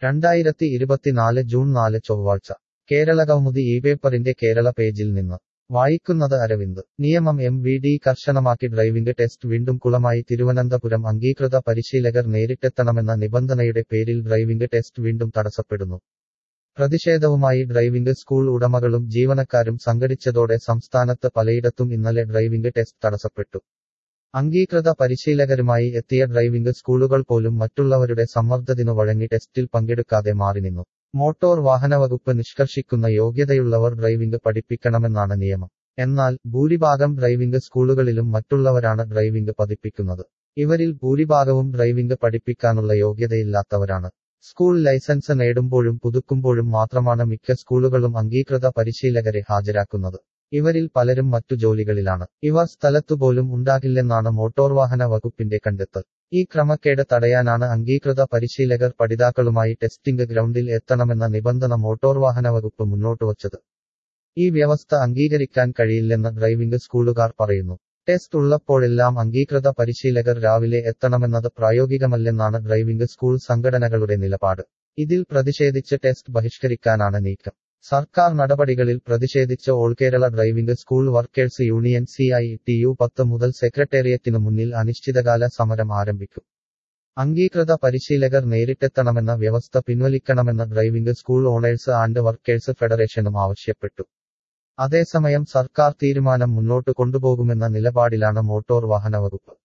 രണ്ടായിരത്തി ഇരുപത്തിനാല് ജൂൺ നാല് ചൊവ്വാഴ്ച കേരളകൗമുദി ഈ പേപ്പറിന്റെ കേരള പേജിൽ നിന്ന് വായിക്കുന്നത് അരവിന്ദ് നിയമം എം വി ഡി കർശനമാക്കി ഡ്രൈവിംഗ് ടെസ്റ്റ് വീണ്ടും കുളമായി തിരുവനന്തപുരം അംഗീകൃത പരിശീലകർ നേരിട്ടെത്തണമെന്ന നിബന്ധനയുടെ പേരിൽ ഡ്രൈവിംഗ് ടെസ്റ്റ് വീണ്ടും തടസ്സപ്പെടുന്നു പ്രതിഷേധവുമായി ഡ്രൈവിംഗ് സ്കൂൾ ഉടമകളും ജീവനക്കാരും സംഘടിച്ചതോടെ സംസ്ഥാനത്ത് പലയിടത്തും ഇന്നലെ ഡ്രൈവിംഗ് ടെസ്റ്റ് തടസ്സപ്പെട്ടു അംഗീകൃത പരിശീലകരുമായി എത്തിയ ഡ്രൈവിംഗ് സ്കൂളുകൾ പോലും മറ്റുള്ളവരുടെ സമ്മർദ്ദത്തിനു വഴങ്ങി ടെസ്റ്റിൽ പങ്കെടുക്കാതെ മാറിനിന്നു മോട്ടോർ വാഹനവകുപ്പ് നിഷ്കർഷിക്കുന്ന യോഗ്യതയുള്ളവർ ഡ്രൈവിംഗ് പഠിപ്പിക്കണമെന്നാണ് നിയമം എന്നാൽ ഭൂരിഭാഗം ഡ്രൈവിംഗ് സ്കൂളുകളിലും മറ്റുള്ളവരാണ് ഡ്രൈവിംഗ് പതിപ്പിക്കുന്നത് ഇവരിൽ ഭൂരിഭാഗവും ഡ്രൈവിംഗ് പഠിപ്പിക്കാനുള്ള യോഗ്യതയില്ലാത്തവരാണ് സ്കൂൾ ലൈസൻസ് നേടുമ്പോഴും പുതുക്കുമ്പോഴും മാത്രമാണ് മിക്ക സ്കൂളുകളും അംഗീകൃത പരിശീലകരെ ഹാജരാക്കുന്നത് ഇവരിൽ പലരും മറ്റു ജോലികളിലാണ് ഇവർ സ്ഥലത്തുപോലും ഉണ്ടാകില്ലെന്നാണ് മോട്ടോർ വാഹന വകുപ്പിന്റെ കണ്ടെത്തൽ ഈ ക്രമക്കേട് തടയാനാണ് അംഗീകൃത പരിശീലകർ പഠിതാക്കളുമായി ടെസ്റ്റിംഗ് ഗ്രൗണ്ടിൽ എത്തണമെന്ന നിബന്ധന മോട്ടോർ വാഹന വകുപ്പ് മുന്നോട്ടുവച്ചത് ഈ വ്യവസ്ഥ അംഗീകരിക്കാൻ കഴിയില്ലെന്ന് ഡ്രൈവിംഗ് സ്കൂളുകാർ പറയുന്നു ടെസ്റ്റ് ഉള്ളപ്പോഴെല്ലാം അംഗീകൃത പരിശീലകർ രാവിലെ എത്തണമെന്നത് പ്രായോഗികമല്ലെന്നാണ് ഡ്രൈവിംഗ് സ്കൂൾ സംഘടനകളുടെ നിലപാട് ഇതിൽ പ്രതിഷേധിച്ച് ടെസ്റ്റ് ബഹിഷ്കരിക്കാനാണ് നീക്കം സർക്കാർ നടപടികളിൽ പ്രതിഷേധിച്ച് all Kerala driving school workers union C I T U പത്ത് മുതൽ സെക്രട്ടേറിയറ്റിനു മുന്നിൽ അനിശ്ചിതകാല സമരം ആരംഭിക്കും അംഗീകൃത പരിശീലകർ നേരിട്ടെത്തണമെന്ന വ്യവസ്ഥ പിൻവലിക്കണമെന്ന് driving school owners and workers ഫെഡറേഷനും ആവശ്യപ്പെട്ടു അതേസമയം സർക്കാർ തീരുമാനം മുന്നോട്ട് കൊണ്ടുപോകുമെന്ന നിലപാടിലാണ് മോട്ടോർ വാഹന വകുപ്പ്